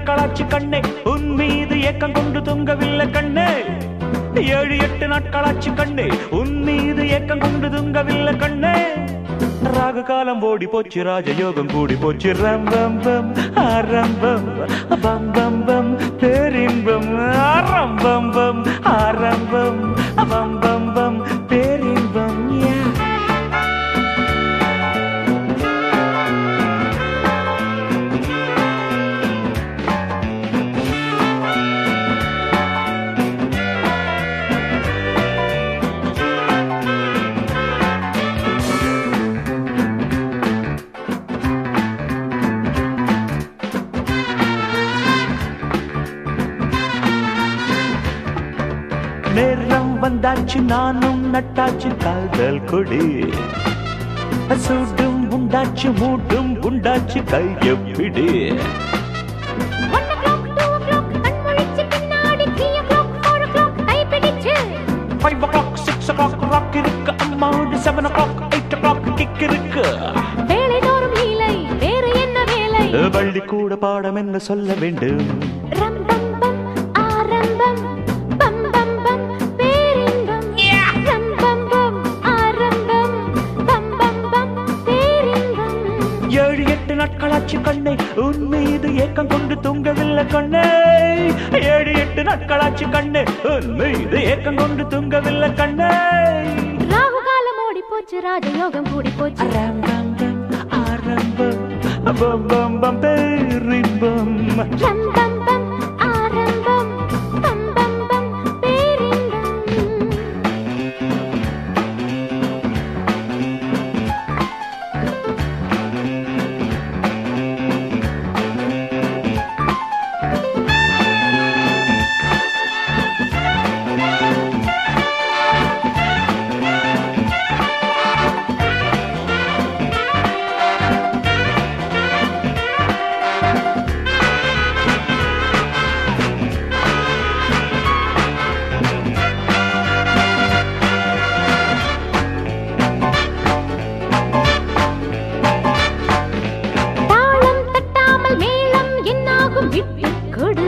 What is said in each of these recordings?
நாட்களாச்சு கண்ணே உன் மீது ஏக்கம் கொண்டு தொங்கவில்லை கண்ணே ஏழு எட்டு நாட்களாச்சு கண்ணே உன் மீது ஏக்கம் கொண்டு தொங்கவில்லை கண்ணே ராகு காலம் ஓடி போச்சு ராஜயோகம் கூடி போச்சு ரம்பம் பம் ஆரம்பம் பம் பம் பம் பேரின்பம் ஆரம்பம் பம் ஆரம்பம் பம் பம் பம் பேரின்பம் யா நேரம் வந்தாச்சு நானும் நட்டாச்சு காதல் கொடி சூடும் உண்டாச்சு மூட்டும் உண்டாச்சு கையப்பிடி one o'clock two o'clock கண் முழிச்சு பின்னாடி three o'clock four o'clock கை பிடிச்சு five o'clock six o'clock rock இருக்கு அம்மாவோட seven o'clock eight o'clock kick இருக்கு வேலை தோறும் லீலை வேறு என்ன வேலை வள்ளி கூட பாடம் என்ன சொல்ல வேண்டும் ரம் பம் பம் ஆரம்பம் பம் பம் பம் பேரின்பம் ரம் பம் பம் ஆரம்பம் பம் பம் பம் பேரின்பம் ஏழு எட்டு நாட்களாச்சு கண்ணை உன் மீது ஏக்கம் கொண்டு தூங்கவில்லை கண்ணே ஏழு எட்டு நாட்களாச்சு கண்ணே உன் மீது ஏக்கம் கொண்டு தூங்கவில்லை கண்ணே ராகு காலம் ஓடி போச்சு ராஜயோகம் கூடி போச்சு ஆரம்பம் ஆரம்பம் பம் பம் பம் பேரின்பம் ரம் பம் பம் ஆரம்பம் பம் பம் பம் பேரின்பம் தாளம் தட்டாமல் மேளம் என்னாகும் விட்டு கொடு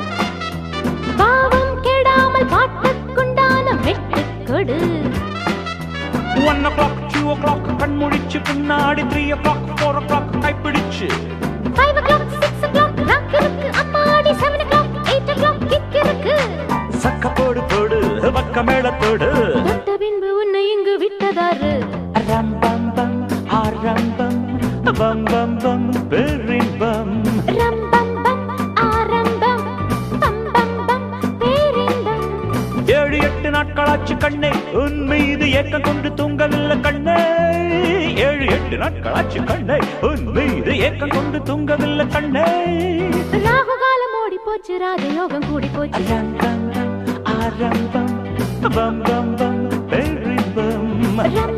பாவம் கெடாமல் பாட்டுக்குண்டான வெட்டு கொடு one o'clock two o'clock கண் முழிச்சு பின்னாடி three o'clock four o'clock கைப்பிடிச்சு five o'clock six o'clock rock இருக்கு அம்மாடி seven o'clock eight o'clock kick இருக்கு சக்க போடு போடு பக்க மேளத்தோடு தொட்ட பின்பு உன்னை இங்கு விட்டதாரு ரம்பம் பம் ஆரம்பம் பம் பம் பம் பெரின்பம் ரம் பம் பம் ஆரம்பம் பம் பம் பம் பேரின்பம் ஏழு எட்டு நாட்களாச்சு கண்ணே உன் மீது ஏக்கம் கொண்டு தூங்கவில்லை கண்ணே ஏழு எட்டு நாட்களாச்சு கண்ணே உன் மீது ஏக்கம் கொண்டு தூங்கவில்லை கண்ணே ராகு காலம் ஓடி போச்சு ராஜயோகம் கூடி போச்சு ரம்பம் ஆரம்பம் பம் பம் பம் பெரின்பம் ரம்